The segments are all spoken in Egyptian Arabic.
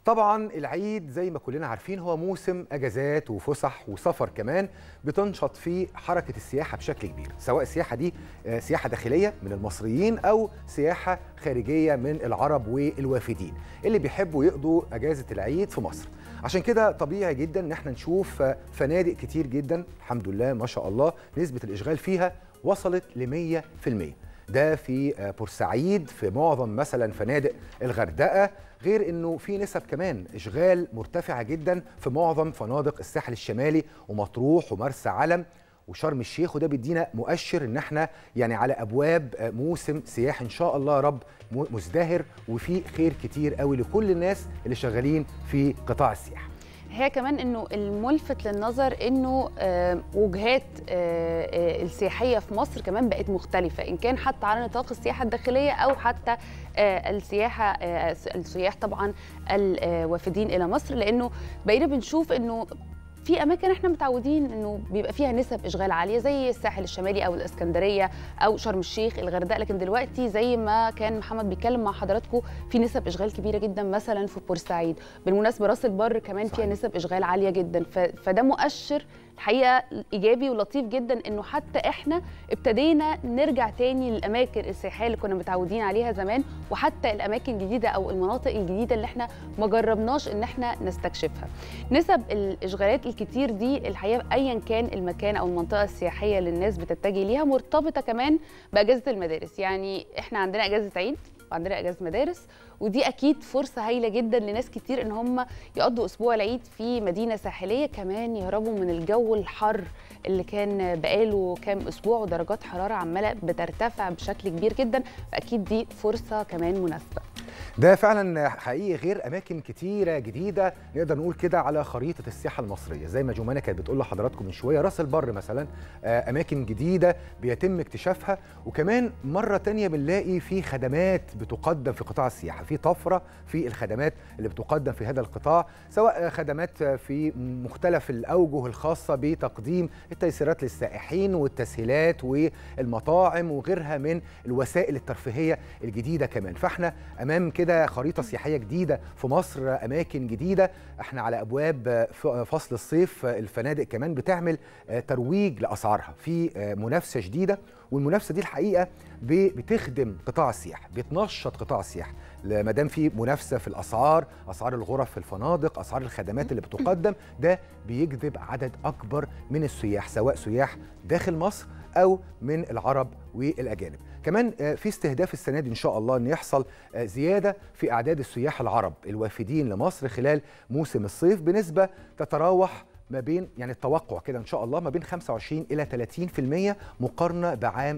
طبعا العيد زي ما كلنا عارفين هو موسم اجازات وفسح وسفر كمان بتنشط فيه حركه السياحه بشكل كبير سواء السياحه دي آه، سياحه داخليه من المصريين او سياحه خارجيه من العرب والوافدين اللي بيحبوا يقضوا اجازه العيد في مصر عشان كده طبيعي جدا ان احنا نشوف آه، فنادق كتير جدا الحمد لله ما شاء الله نسبه الاشغال فيها وصلت ل 100% ده في آه، بورسعيد في معظم مثلا فنادق الغردقه غير انه في نسب كمان اشغال مرتفعه جدا في معظم فنادق الساحل الشمالي ومطروح ومرسى علم وشرم الشيخ وده بيدينا مؤشر ان احنا يعني على ابواب آه، موسم سياحي ان شاء الله يا رب م- مزدهر وفي خير كتير قوي لكل الناس اللي شغالين في قطاع السياحه هي كمان انه الملفت للنظر انه آه، وجهات آه، آه، السياحيه في مصر كمان بقت مختلفه ان كان حتى على نطاق السياحه الداخليه او حتى آه، السياحه آه، السياح طبعا الوافدين الى مصر لانه بقينا بنشوف انه في اماكن احنا متعودين انه بيبقى فيها نسب اشغال عاليه زي الساحل الشمالي او الاسكندريه او شرم الشيخ الغردقه لكن دلوقتي زي ما كان محمد بيتكلم مع حضراتكم في نسب اشغال كبيره جدا مثلا في بورسعيد بالمناسبه راس البر كمان فيها صحيح. نسب اشغال عاليه جدا ف- فده مؤشر الحقيقه ايجابي ولطيف جدا انه حتى احنا ابتدينا نرجع تاني للاماكن السياحيه اللي كنا متعودين عليها زمان وحتى الاماكن الجديده او المناطق الجديده اللي احنا ما جربناش ان احنا نستكشفها نسب الاشغالات الكتير دي الحقيقه ايا كان المكان او المنطقه السياحيه اللي الناس بتتجه ليها مرتبطه كمان باجازه المدارس يعني احنا عندنا اجازه عيد وعندنا اجازه مدارس ودي اكيد فرصه هايله جدا لناس كتير ان هم يقضوا اسبوع العيد في مدينه ساحليه كمان يهربوا من الجو الحر اللي كان بقاله كام اسبوع ودرجات حراره عماله بترتفع بشكل كبير جدا فاكيد دي فرصه كمان مناسبه ده فعلا حقيقي غير اماكن كتيره جديده نقدر نقول كده على خريطه السياحه المصريه زي ما جمانه كانت بتقول لحضراتكم من شويه راس البر مثلا آه، اماكن جديده بيتم اكتشافها وكمان مره تانية بنلاقي في خدمات بتقدم في قطاع السياحه في طفره في الخدمات اللي بتقدم في هذا القطاع سواء خدمات في مختلف الاوجه الخاصه بتقديم التيسيرات للسائحين والتسهيلات والمطاعم وغيرها من الوسائل الترفيهيه الجديده كمان فاحنا امام كده خريطه سياحيه جديده في مصر اماكن جديده احنا على ابواب ف- فصل الصيف الفنادق كمان بتعمل ترويج لاسعارها في منافسه شديده والمنافسه دي الحقيقه ب- بتخدم قطاع السياحه بتنشط قطاع السياحه ما دام في منافسه في الاسعار اسعار الغرف في الفنادق اسعار الخدمات اللي بتقدم ده بيجذب عدد اكبر من السياح سواء سياح داخل مصر او من العرب والاجانب كمان آه، في استهداف السنه دي ان شاء الله ان يحصل آه، زياده في اعداد السياح العرب الوافدين لمصر خلال موسم الصيف بنسبه تتراوح ما بين يعني التوقع كده ان شاء الله ما بين 25 الى 30% مقارنه بعام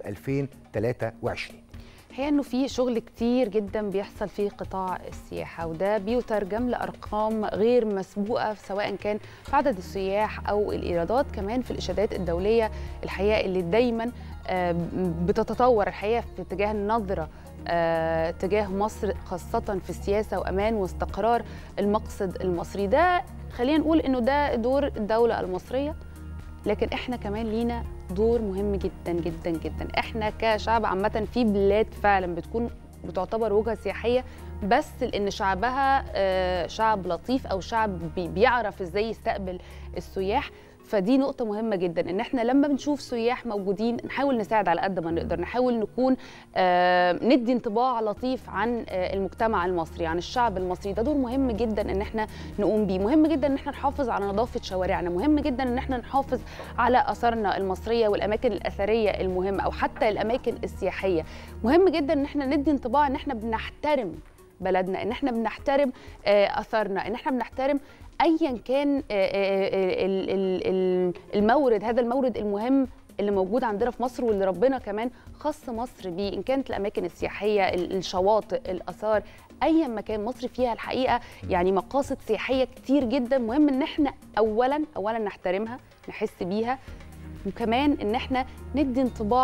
2023 هي انه في شغل كتير جدا بيحصل في قطاع السياحه وده بيترجم لارقام غير مسبوقه سواء كان في عدد السياح او الايرادات كمان في الاشادات الدوليه الحقيقه اللي دايما آه، بتتطور الحقيقه في اتجاه النظره آه، تجاه مصر خاصة في السياسة وأمان واستقرار المقصد المصري ده خلينا نقول إنه ده دور الدولة المصرية لكن احنا كمان لينا دور مهم جدا جدا جدا احنا كشعب عامه في بلاد فعلا بتكون بتعتبر وجهه سياحيه بس لان شعبها آه، شعب لطيف او شعب بي- بيعرف ازاي يستقبل السياح فدي نقطة مهمة جدا ان احنا لما بنشوف سياح موجودين نحاول نساعد على قد ما نقدر نحاول نكون آه، ندي انطباع لطيف عن آه، المجتمع المصري عن الشعب المصري ده دور مهم جدا ان احنا نقوم بيه مهم جدا ان احنا نحافظ على نظافة شوارعنا مهم جدا ان احنا نحافظ على اثارنا المصرية والاماكن الاثرية المهمة او حتى الاماكن السياحية مهم جدا ان احنا ندي انطباع ان احنا بنحترم بلدنا ان احنا بنحترم آه، اثارنا ان احنا بنحترم ايا كان آه، آه، ال- ال- ال- المورد هذا المورد المهم اللي موجود عندنا في مصر واللي ربنا كمان خص مصر بيه ان كانت الاماكن السياحيه ال- الشواطئ الاثار ايا مكان مصر فيها الحقيقه يعني مقاصد سياحيه كتير جدا مهم ان احنا اولا اولا نحترمها نحس بيها وكمان ان احنا ندي انطباع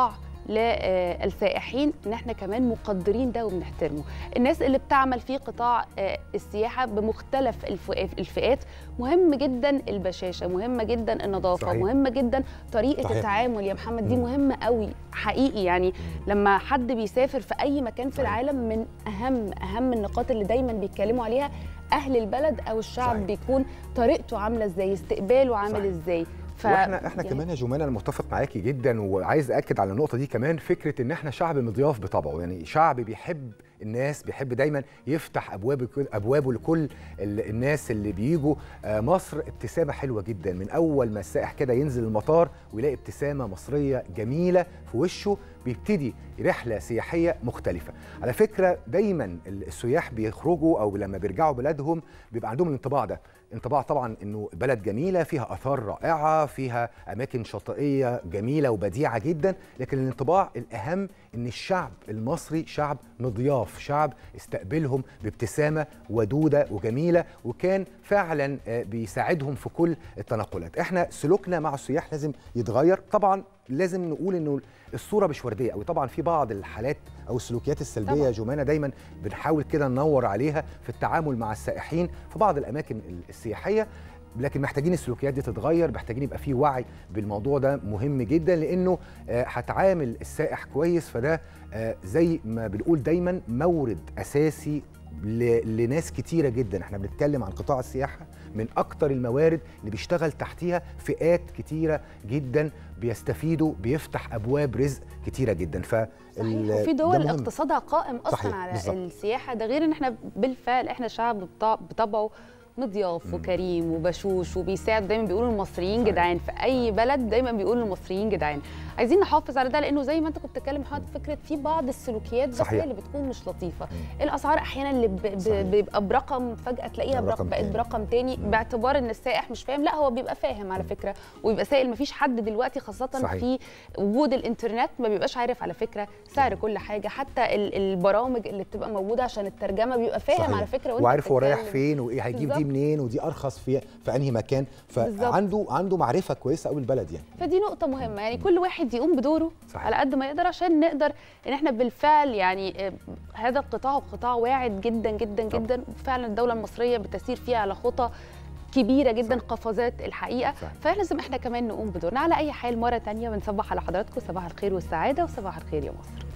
للسائحين ان احنا كمان مقدرين ده وبنحترمه الناس اللي بتعمل في قطاع آه، السياحه بمختلف الف- الفئات مهم جدا البشاشه مهمه جدا النظافه صحيح. مهمه جدا طريقه صحيح. التعامل يا محمد دي مم. مهمه قوي حقيقي يعني لما حد بيسافر في اي مكان في صحيح. العالم من اهم اهم النقاط اللي دايما بيتكلموا عليها اهل البلد او الشعب صحيح. بيكون طريقته عامله ازاي استقباله عامل صحيح. ازاي ف واحنا احنا يعني كمان يا جمانه انا متفق معاكي جدا وعايز اكد على النقطه دي كمان فكره ان احنا شعب مضياف بطبعه يعني شعب بيحب الناس بيحب دايما يفتح ابواب ابوابه لكل ال- الناس اللي بيجوا آه، مصر ابتسامه حلوه جدا من اول ما السائح كده ينزل المطار ويلاقي ابتسامه مصريه جميله في وشه بيبتدي رحله سياحيه مختلفه على فكره دايما السياح بيخرجوا او لما بيرجعوا بلادهم بيبقى عندهم الانطباع ده انطباع طبعا انه بلد جميله فيها اثار رائعه فيها اماكن شاطئيه جميله وبديعه جدا لكن الانطباع الاهم ان الشعب المصري شعب مضياف شعب استقبلهم بابتسامه ودوده وجميله وكان فعلا آه، بيساعدهم في كل التنقلات احنا سلوكنا مع السياح لازم يتغير طبعا لازم نقول انه الصوره مش ورديه قوي طبعا في بعض الحالات او السلوكيات السلبيه طبعاً. يا جمانه دايما بنحاول كده ننور عليها في التعامل مع السائحين في بعض الاماكن السياحيه لكن محتاجين السلوكيات دي تتغير محتاجين يبقى في وعي بالموضوع ده مهم جدا لانه آه، هتعامل السائح كويس فده آه، زي ما بنقول دايما مورد اساسي ل- لناس كتيره جدا احنا بنتكلم عن قطاع السياحه من اكتر الموارد اللي بيشتغل تحتيها فئات كتيره جدا بيستفيدوا بيفتح ابواب رزق كتيره جدا ف صحيح وفي دول اقتصادها قائم اصلا صحيح، على بالظبط. السياحه ده غير ان احنا بالفعل احنا شعب بطا- بطبعه مضياف وكريم وبشوش وبيساعد دايما بيقولوا المصريين صحيح. جدعان في اي بلد دايما بيقولوا المصريين جدعان عايزين نحافظ على ده لانه زي ما انت كنت بتتكلم محمد فكره في بعض السلوكيات بس صحيح. هي اللي بتكون مش لطيفه الاسعار احيانا اللي ب- صحيح. ب- بيبقى برقم فجاه تلاقيها برقم برقم بقت تاني. برقم تاني باعتبار ان السائح مش فاهم لا هو بيبقى فاهم على فكره ويبقى سائل مفيش حد دلوقتي خاصه صحيح. في وجود الانترنت ما بيبقاش عارف على فكره سعر كل حاجه حتى ال- البرامج اللي بتبقى موجوده عشان الترجمه بيبقى فاهم صحيح. على فكره وانت وعارف هو رايح بتتكلم. فين وايه هيجيب دي بالظبط. منين ودي ارخص في في انهي مكان بالظبط. فعنده عنده معرفه كويسه قوي البلد يعني فدي نقطة مهمة يعني كل واحد يقوم بدوره صحيح. على قد ما يقدر عشان نقدر ان احنا بالفعل يعني آه، هذا القطاع هو قطاع واعد جدا جدا طبعا. جدا وفعلا الدولة المصرية بتسير فيه على خطى كبيرة جدا صح. قفزات الحقيقة صح. فلازم احنا كمان نقوم بدورنا على أي حال مرة تانية بنصبح على حضراتكم صباح الخير والسعادة وصباح الخير يا مصر